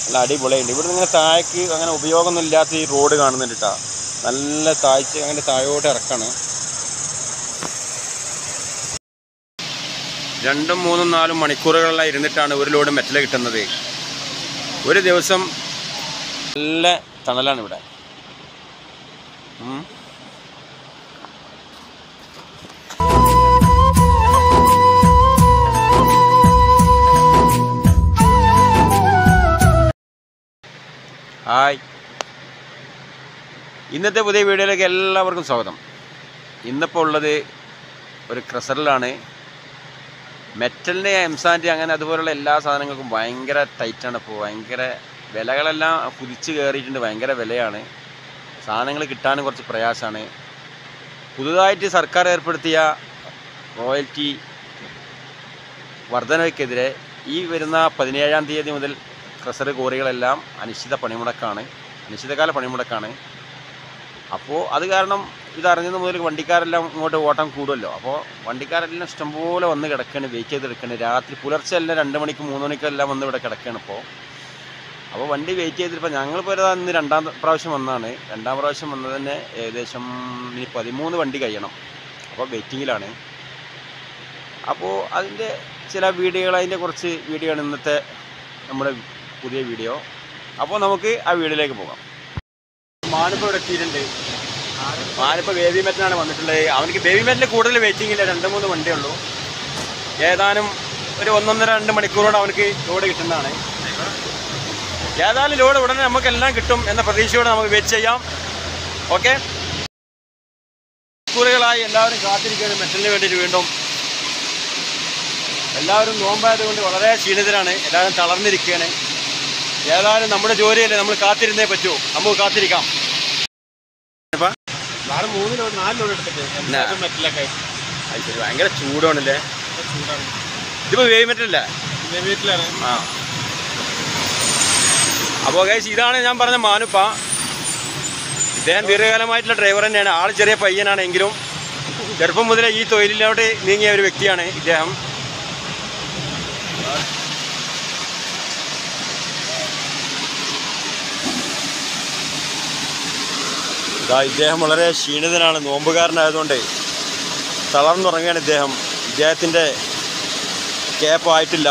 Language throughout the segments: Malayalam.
നല്ല അടിപൊളിയുണ്ട് ഇവിടെ ഇങ്ങനെ താഴേക്ക് അങ്ങനെ ഉപയോഗമൊന്നും ഇല്ലാത്ത ഈ റോഡ് കാണുന്നുണ്ട് കേട്ടോ നല്ല താഴ്ച അങ്ങനെ താഴോട്ട് ഇറക്കാണ് രണ്ടും മൂന്നും നാലും മണിക്കൂറുകളെല്ലാം ഇരുന്നിട്ടാണ് ഒരു ലോഡ് മെറ്റൽ കിട്ടുന്നത് ഒരു ദിവസം നല്ല തണലാണ് ഇവിടെ ഉം. ഹായ് ഇന്നത്തെ പുതിയ വീഡിയോയിലേക്ക് എല്ലാവർക്കും സ്വാഗതം ഇന്നിപ്പോൾ ഉള്ളത് ഒരു ക്രസറിലാണ് മെറ്റലിൻ്റെ എംസാൻറ്റി അങ്ങനെ അതുപോലുള്ള എല്ലാ സാധനങ്ങൾക്കും ഭയങ്കര ടൈറ്റാണ് ഇപ്പോൾ ഭയങ്കര വിലകളെല്ലാം കുതിച്ച് കയറിയിട്ടുണ്ട് ഭയങ്കര വിലയാണ് സാധനങ്ങൾ കിട്ടാനും കുറച്ച് പ്രയാസമാണ് പുതുതായിട്ട് സർക്കാർ ഏർപ്പെടുത്തിയ റോയൽറ്റി വർധനവയ്ക്കെതിരെ ഈ വരുന്ന പതിനേഴാം തീയതി മുതൽ ക്രസർ കോറികളെല്ലാം അനിശ്ചിത പണിമുടക്കാണ് അനിശ്ചിതകാല പണിമുടക്കാണ് അപ്പോൾ അത് കാരണം ഇതറിഞ്ഞത് മുതൽ വണ്ടിക്കാരെല്ലാം ഇങ്ങോട്ട് ഓട്ടം കൂടുമല്ലോ അപ്പോൾ വണ്ടിക്കാരെല്ലാം ഇഷ്ടംപോലെ വന്ന് കിടക്കുകയാണ് വെയിറ്റ് ചെയ്തെടുക്കുകയാണ് രാത്രി പുലർച്ചെ എല്ലാം രണ്ട് മണിക്ക് മൂന്ന് മണിക്കെല്ലാം വന്ന് ഇവിടെ കിടക്കുകയാണ് ഇപ്പോൾ അപ്പോൾ വണ്ടി വെയിറ്റ് ചെയ്തിപ്പോൾ ഞങ്ങളിപ്പോൾ ഒരു ഇന്ന് രണ്ടാം പ്രാവശ്യം വന്നതാണ് രണ്ടാം പ്രാവശ്യം വന്നത് തന്നെ ഏകദേശം ഇനി പതിമൂന്ന് വണ്ടി കഴിയണം അപ്പോൾ വെയിറ്റിങ്ങിലാണ് അപ്പോൾ അതിൻ്റെ ചില വീഡിയോകൾ അതിൻ്റെ കുറച്ച് വീഡിയോ ആണ് ഇന്നത്തെ നമ്മുടെ പുതിയ വീഡിയോ അപ്പോൾ നമുക്ക് ആ വീഡിയോയിലേക്ക് പോകാം മാനിപ്പോൾ ഇവിടെ എത്തിയിട്ടുണ്ട് മാനിപ്പോൾ ബേബി മെറ്റിനാണ് വന്നിട്ടുള്ളത് അവനക്ക് ബേബി മെറ്റിന് കൂടുതൽ വെയിറ്റിംഗ് ഇല്ല രണ്ട് മൂന്ന് വണ്ടിയേ ഉള്ളൂ ഏതാനും ഒരു ഒന്നൊന്നര രണ്ട് മണിക്കൂറോടെ അവനക്ക് ലോഡ് കിട്ടുന്നതാണ് ഏതായാലും ലോഡ് ഉടനെ നമുക്ക് എല്ലാം കിട്ടും എന്ന പ്രതീക്ഷയോടെ നമുക്ക് വെയിറ്റ് ചെയ്യാം ഓക്കെ മണിക്കൂറുകളായി എല്ലാവരും കാത്തിരിക്കുകയാണ് മെറ്റലിന് വേണ്ടിയിട്ട് വീണ്ടും എല്ലാവരും നോമ്പായതുകൊണ്ട് വളരെ ക്ഷീണിതരാണ് എല്ലാവരും തളർന്നിരിക്കുകയാണ് ഏതായാലും നമ്മുടെ ജോലിയല്ലേ നമ്മൾ കാത്തിരുന്നേ പറ്റൂ നമുക്ക് കാത്തിരിക്കാം ഇപ്പൊ? നാളെ മൂന്ന് ലോഡ് നാല് ലോഡ് എടുത്തിട്ട് എന്നാ? എംസാൻഡും മെറ്റലൊക്കെ അത് ശരി ഭയങ്കര ചൂടാണല്ലേ ചൂടാണ് ഇതിപ്പോ വേവ് മെറ്റല്ലേ പിന്നെ വീട്ടിലാണ് ആ അപ്പോൾ ഗൈസ് ഇതാണ് ഞാൻ പറഞ്ഞ മാനുപ്പ ഇദ്ദേഹം ദീർഘകാലമായിട്ടുള്ള ഡ്രൈവർ തന്നെയാണ് ആൾ ചെറിയ പയ്യനാണെങ്കിലും ചെറുപ്പം മുതലേ ഈ തൊഴിലിലോട്ട് നീങ്ങിയ ഒരു വ്യക്തിയാണ് ഇദ്ദേഹം ഇതാ ഇദ്ദേഹം വളരെ ക്ഷീണിതനാണ് നോമ്പുകാരനായതുകൊണ്ട് തളർന്നുറങ്ങുകയാണ് ഇദ്ദേഹം ഇദ്ദേഹത്തിൻ്റെ ക്യാപ്പ് ആയിട്ടില്ല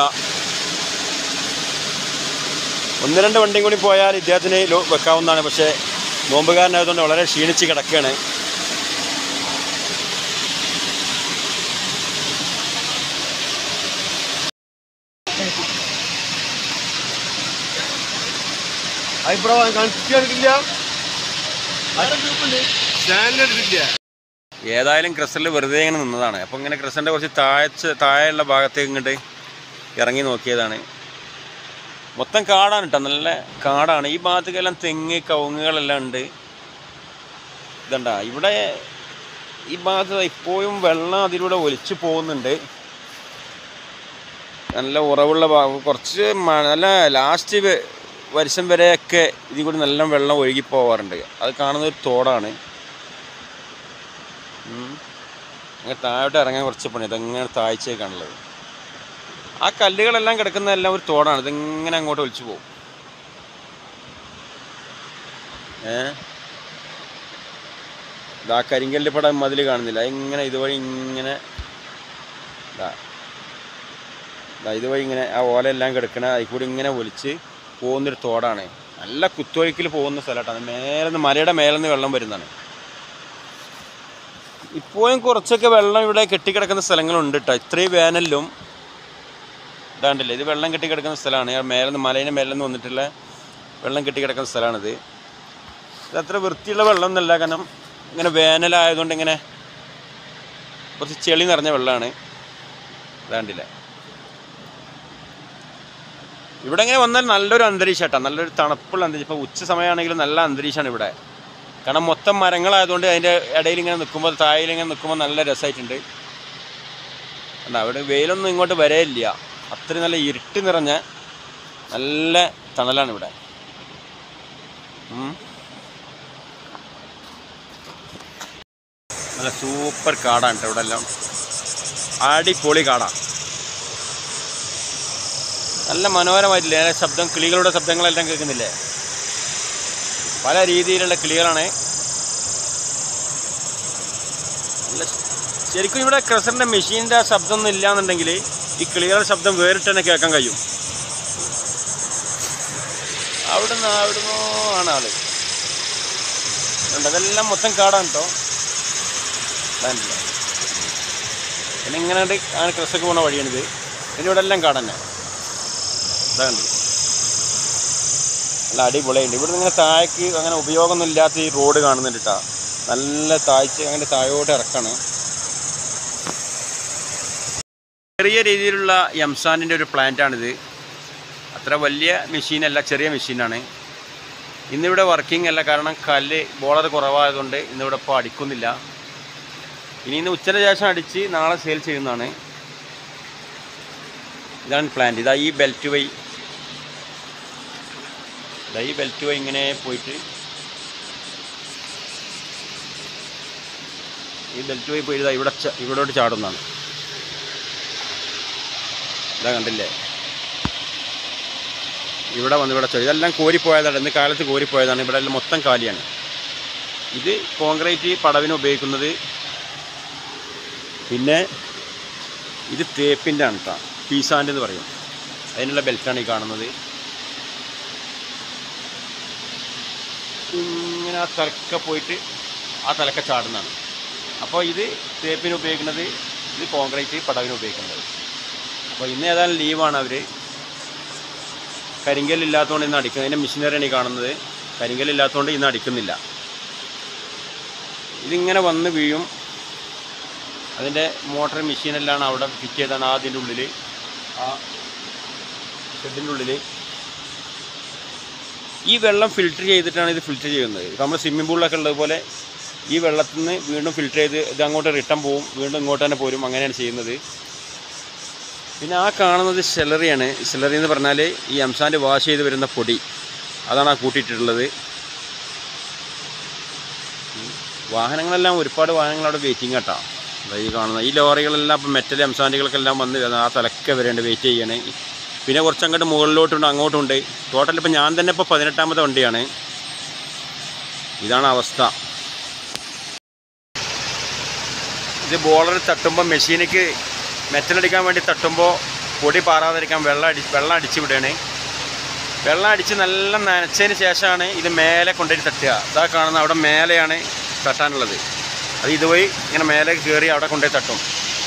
ഒന്ന് രണ്ട് വണ്ടിയും കൂടി പോയാൽ ഇദ്ദേഹത്തിന് ലോ- വെക്കാവുന്നതാണ് പക്ഷേ നോമ്പുകാരനായതുകൊണ്ട് വളരെ ക്ഷീണിച്ച് കിടക്കുകയാണ് ഇവിടെ കണക്കില്ല സ്റ്റാൻഡേർഡ് ഇല്ല ഏതായാലും ക്രസറിൽ വെറുതെ ഇങ്ങനെ നിന്നതാണ് അപ്പോൾ ഇങ്ങനെ ക്രസറിൻ്റെ കുറച്ച് താഴ്ച താഴെയുള്ള ഭാഗത്തേക്ക് ഇങ്ങോട്ട് ഇറങ്ങി നോക്കിയതാണ് മൊത്തം കാടാണ് കേട്ടോ നല്ല കാടാണ് ഈ ഭാഗത്തേക്കെല്ലാം തെങ്ങ് കവുങ്ങുകളെല്ലാം ഉണ്ട് ഇതണ്ട ഇവിടെ ഈ ഭാഗത്ത് ഇപ്പോഴും വെള്ളം അതിലൂടെ ഒലിച്ചു പോകുന്നുണ്ട് നല്ല ഉറവുള്ള ഭാഗം കുറച്ച് മ- നല്ല ലാസ്റ്റ് വർഷം വരെയൊക്കെ ഇതിൽ കൂടി നല്ല വെള്ളം ഒഴുകി പോവാറുണ്ട് അത് കാണുന്ന ഒരു തോടാണ് ഉം. അങ്ങനെ താഴോട്ട് ഇറങ്ങാൻ കുറച്ച് പണി ഇതെങ്ങനെ താഴ്ചയൊക്കെയാണുള്ളത് ആ കല്ലുകളെല്ലാം കിടക്കുന്നതെല്ലാം ഒരു തോടാണ് ഇതിങ്ങനെ അങ്ങോട്ട് ഒലിച്ചു പോകും ഏ ഇതാ കരിങ്കല്ല് പടം മതിൽ കാണുന്നില്ല ഇങ്ങനെ ഇതുവഴി ഇങ്ങനെ ഇതാ ദാ ഇതുവഴി ഇങ്ങനെ ആ ഓലയെല്ലാം കിടക്കണ അതിൽ കൂടി ഇങ്ങനെ ഒലിച്ച് പോകുന്നൊരു തോടാണ് നല്ല കുത്തൊഴുക്കിൽ പോകുന്ന സ്ഥലമായിട്ടാണ് മേലെന്ന് മലയുടെ മേലെന്ന് വെള്ളം വരുന്നതാണ് ഇപ്പോഴും കുറച്ചൊക്കെ വെള്ളം ഇവിടെ കെട്ടിക്കിടക്കുന്ന സ്ഥലങ്ങളുണ്ട് കേട്ടോ ഇത്രയും വേനലിലും ഇതാണ്ടില്ലേ ഇത് വെള്ളം കെട്ടിക്കിടക്കുന്ന സ്ഥലമാണ് ആ മേലെന്ന് മലേൻ്റെ മേലെന്ന് വന്നിട്ടുള്ള വെള്ളം കെട്ടിക്കിടക്കുന്ന സ്ഥലമാണിത് ഇത് അത്ര വൃത്തിയുള്ള വെള്ളം എന്നല്ല കാരണം ഇങ്ങനെ വേനലായതുകൊണ്ട് ഇങ്ങനെ കുറച്ച് ചെളി നിറഞ്ഞ വെള്ളമാണ് ഇതാണ്ടില്ലേ ഇവിടെ ഇങ്ങനെ വന്നാൽ നല്ലൊരു അന്തരീക്ഷം കേട്ടോ നല്ലൊരു തണുപ്പുള്ള അന്തരീക്ഷം ഇപ്പോൾ ഉച്ച സമയമാണെങ്കിലും നല്ല അന്തരീക്ഷമാണ് ഇവിടെ കാരണം മൊത്തം മരങ്ങളായതുകൊണ്ട് അതിൻ്റെ ഇടയിൽ ഇങ്ങനെ നിൽക്കുമ്പോൾ താഴയിൽ ഇങ്ങനെ നിൽക്കുമ്പോൾ നല്ല രസമായിട്ടുണ്ട് കണ്ടോ അവിടെ വെയിലൊന്നും ഇങ്ങോട്ട് വരേയില്ല അത്രയും നല്ല ഇരുട്ട് നിറഞ്ഞ നല്ല തണലാണ് ഇവിടെ ഉം. നല്ല സൂപ്പർ കാടാണ് കേട്ടോ ഇവിടെ എല്ലാം അടിപൊളി കാടാണ് നല്ല മനോഹരമായിട്ടില്ലേ അതിലെ ശബ്ദം കിളികളുടെ ശബ്ദങ്ങളെല്ലാം കേൾക്കുന്നില്ലേ പല രീതിയിലുള്ള കിളികളാണ് നല്ല ശ- ശരിക്കും ഇവിടെ ക്രസറിൻ്റെ മെഷീൻ്റെ ശബ്ദം ഒന്നും ഇല്ലാന്നുണ്ടെങ്കിൽ ഈ കിളികളുടെ ശബ്ദം വേറിട്ട് തന്നെ കേൾക്കാൻ കഴിയും അവിടുന്ന് അവിടുന്ന് ആണ് ആള് ഉണ്ട് അതെല്ലാം മൊത്തം കാടാണ് കേട്ടോ ഇതാണ്ടില്ലേ പിന്നെ ഇങ്ങനെ ഉണ്ട് ആണ് ക്രസൊക്കെ പോണ വഴിയാണിത് പിന്നെ ഇവിടെ എല്ലാം കാട് തന്നെ ഇതാ കണ്ടില്ലേ നല്ല അടിപൊളിയുണ്ട് ഇവിടെ ഇങ്ങനെ താഴേക്ക് അങ്ങനെ ഉപയോഗമൊന്നും ഇല്ലാത്ത ഈ റോഡ് കാണുന്നുണ്ട് കേട്ടോ നല്ല താഴ്ച അങ്ങനെ താഴോട്ട് ഇറക്കാണ് ചെറിയ രീതിയിലുള്ള എംസാനിൻ്റെ ഒരു പ്ലാന്റാണിത് അത്ര വലിയ മെഷീനല്ല ചെറിയ മെഷീനാണ് ഇന്നിവിടെ വർക്കിംഗ് അല്ല കാരണം കല്ല് ബോളർ കുറവായതുകൊണ്ട് ഇന്നിവിടെ ഇപ്പോൾ അടിക്കുന്നില്ല ഇനി ഇന്ന് ഉച്ചയ്ക്ക് ശേഷം അടിച്ച് നാളെ സെയിൽ ചെയ്യുന്നതാണ് ഇതാണ് പ്ലാന്റ് ഇതാ ഈ ബെൽറ്റ് വൈ ഇതാ ഈ ബെൽറ്റ് വൈ ഇങ്ങനെ പോയിട്ട് ഈ ബെൽറ്റ് വൈ പോയിട്ട് ഇതാ ഇവിടെ ച- ഇവിടോട്ട് ചാടുന്നതാണ് ഇതാ കണ്ടില്ലേ ഇവിടെ വന്ന് ഇവിടെ ചോ- ഇതെല്ലാം കോരിപ്പോയതാണ് ഇന്ന് കാലത്ത് കോരിപ്പോയതാണ് ഇവിടെ എല്ലാം മൊത്തം കാലിയാണ് ഇത് കോൺക്രീറ്റ് പടവിന് ഉപയോഗിക്കുന്നത് പിന്നെ ഇത് തേപ്പിൻ്റെ ആണ് കേട്ടോ പീസാൻ്റെ എന്ന് പറയും അതിനുള്ള ബെൽറ്റാണ് ഈ കാണുന്നത് ഇങ്ങനെ ആ തലക്ക പോയിട്ട് ആ തലക്ക ചാടുന്നതാണ് അപ്പോൾ ഇത് തേപ്പിന് ഉപയോഗിക്കുന്നത് ഇത് കോൺക്രീറ്റ് പടവിന് ഉപയോഗിക്കുന്നത് അപ്പോൾ ഇന്ന് ഏതായാലും ലീവാണ് അവർ കരിങ്കല്ലില്ലാത്തതുകൊണ്ട് ഇന്ന് അടിക്കുന്നത് അതിൻ്റെ മെഷീനറിയാണ് ഈ കാണുന്നത് കരിങ്കല്ലില്ലാത്തതുകൊണ്ട് ഇന്ന് അടിക്കുന്നില്ല ഇതിങ്ങനെ വന്ന് വീഴും അതിൻ്റെ മോട്ടർ മെഷീനെല്ലാം അവിടെ ഫിറ്റ് ചെയ്താണ് അതിൻ്റെ ഉള്ളിൽ ആ ഷെഡിൻ്റെ ഉള്ളിൽ ഈ വെള്ളം ഫിൽറ്റർ ചെയ്തിട്ടാണ് ഇത് ഫിൽറ്റർ ചെയ്യുന്നത് ഇപ്പം നമ്മൾ സ്വിമ്മിംഗ് പൂളിലൊക്കെ ഉള്ളതുപോലെ ഈ വെള്ളത്തിൽ നിന്ന് വീണ്ടും ഫിൽറ്റർ ചെയ്ത് ഇത് അങ്ങോട്ട് റിട്ടേൺ പോവും വീണ്ടും ഇങ്ങോട്ട് തന്നെ പോരും അങ്ങനെയാണ് ചെയ്യുന്നത് പിന്നെ ആ കാണുന്നത് സെലറിയാണ് സെലറി എന്ന് പറഞ്ഞാൽ ഈ എംസാൻ്റെ വാഷ് ചെയ്ത് വരുന്ന പൊടി അതാണ് ആ കൂട്ടിയിട്ടുള്ളത് ഉം. വാഹനങ്ങളെല്ലാം ഒരുപാട് വാഹനങ്ങൾ അവിടെ വെയിറ്റിംഗ് കേട്ടോ അതാ ഈ കാണുന്ന ഈ ലോറികളെല്ലാം ഇപ്പം മെറ്റൽ എംസാൻഡുകൾക്കെല്ലാം വന്ന് വരുന്നത് ആ തലക്കെ വരേണ്ട വെയിറ്റ് ചെയ്യണേ പിന്നെ കുറച്ച് അങ്ങോട്ട് മുകളിലോട്ടുണ്ട് അങ്ങോട്ടുണ്ട് ടോട്ടൽ ഇപ്പം ഞാൻ തന്നെ ഇപ്പോൾ പതിനെട്ടാമത്തെ വണ്ടിയാണ് ഇതാണ് അവസ്ഥ ഇത് ബോളർ തട്ടുമ്പോൾ മെഷീനിക്ക് മെറ്റലടിക്കാൻ വേണ്ടി തട്ടുമ്പോൾ പൊടി പാറാതിരിക്കാൻ വെള്ളം അടി വെള്ളം അടിച്ച് വിടുകയാണ് വെള്ളം അടിച്ച് നല്ല നനച്ചതിന് ശേഷമാണ് ഇത് മേലെ കൊണ്ടുപോയി തട്ടുക ഇതാ കാണുന്ന അവിടെ മേലെയാണ് തട്ടാനുള്ളത് അത് ഇതുവഴി ഇങ്ങനെ മേലെ കയറി അവിടെ കൊണ്ടുപോയി തട്ടും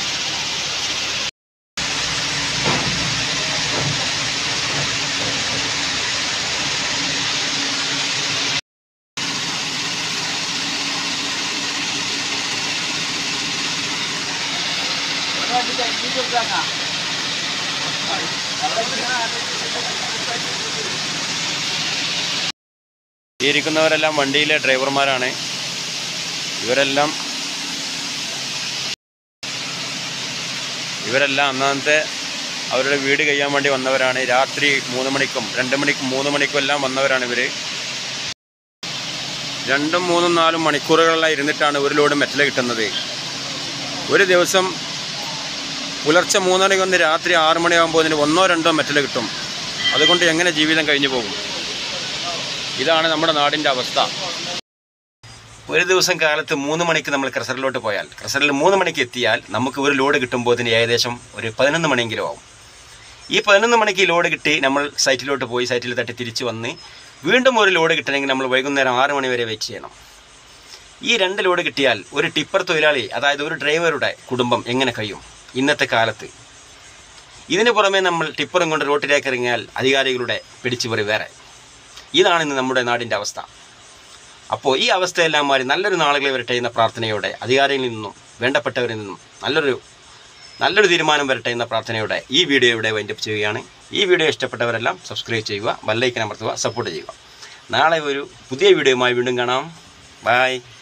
ഈ ഇരിക്കുന്നവരെല്ലാം വണ്ടിയിലെ ഡ്രൈവർമാരാണ് ഇവരെല്ലാം ഇവരെല്ലാം അന്നത്തെ അവരുടെ വീട് കഴിയാൻ വേണ്ടി വന്നവരാണ് രാത്രി മൂന്ന് മണിക്കും രണ്ട് മണിക്കും മൂന്ന് മണിക്കും എല്ലാം വന്നവരാണ് ഇവർ രണ്ടും മൂന്നും നാലും മണിക്കൂറുകളെല്ലാം ഇരുന്നിട്ടാണ് ഒരു ലോഡ് മെറ്റൽ കിട്ടുന്നത് ഒരു ദിവസം പുലർച്ചെ മൂന്നരയ്ക്ക് വന്ന് രാത്രി ആറ് മണിയാകുമ്പോൾ ഇതിന് ഒന്നോ രണ്ടോ മെറ്റൽ കിട്ടും അതുകൊണ്ട് എങ്ങനെ ജീവിതം കഴിഞ്ഞു പോകും ഇതാണ് നമ്മുടെ നാടിൻ്റെ അവസ്ഥ ഒരു ദിവസം കാലത്ത് മൂന്ന് മണിക്ക് നമ്മൾ ക്രസറിലോട്ട് പോയാൽ ക്രസറിൽ മൂന്ന് മണിക്ക് എത്തിയാൽ നമുക്ക് ഒരു ലോഡ് കിട്ടുമ്പോൾ ഇതിന് ഏകദേശം ഒരു പതിനൊന്ന് മണിയെങ്കിലും ആവും ഈ പതിനൊന്ന് മണിക്ക് ഈ ലോഡ് കിട്ടി നമ്മൾ സൈറ്റിലോട്ട് പോയി സൈറ്റിൽ തട്ടി തിരിച്ച് വന്ന് വീണ്ടും ഒരു ലോഡ് കിട്ടണമെങ്കിൽ നമ്മൾ വൈകുന്നേരം ആറ് മണി വരെ വെയിറ്റ് ചെയ്യണം ഈ രണ്ട് ലോഡ് കിട്ടിയാൽ ഒരു ടിപ്പർ തൊഴിലാളി അതായത് ഒരു ഡ്രൈവറുടെ കുടുംബം എങ്ങനെ കഴിയും ഇന്നത്തെ കാലത്ത് ഇതിന് പുറമെ നമ്മൾ ടിപ്പറും കൊണ്ട് റോട്ടിലേക്ക് ഇറങ്ങിയാൽ അധികാരികളുടെ പിടിച്ചുപറി വേറെ ഇതാണ് ഇന്ന് നമ്മുടെ നാടിൻ്റെ അവസ്ഥ അപ്പോൾ ഈ അവസ്ഥയെല്ലാം മാറി നല്ലൊരു നാളുകളെ വരട്ടെ എന്ന പ്രാർത്ഥനയോടെ അധികാരികളിൽ നിന്നും വേണ്ടപ്പെട്ടവരിൽ നിന്നും നല്ലൊരു നല്ലൊരു തീരുമാനം വരട്ടെ എന്ന പ്രാർത്ഥനയോടെ ഈ വീഡിയോ ഇവിടെ വൈൻഡപ്പ് ചെയ്യുകയാണ് ഈ വീഡിയോ ഇഷ്ടപ്പെട്ടവരെല്ലാം സബ്സ്ക്രൈബ് ചെയ്യുക ബെല്ലൈക്കൻ അമർത്തുക സപ്പോർട്ട് ചെയ്യുക നാളെ ഒരു പുതിയ വീഡിയോയുമായി വീണ്ടും കാണാം ബൈ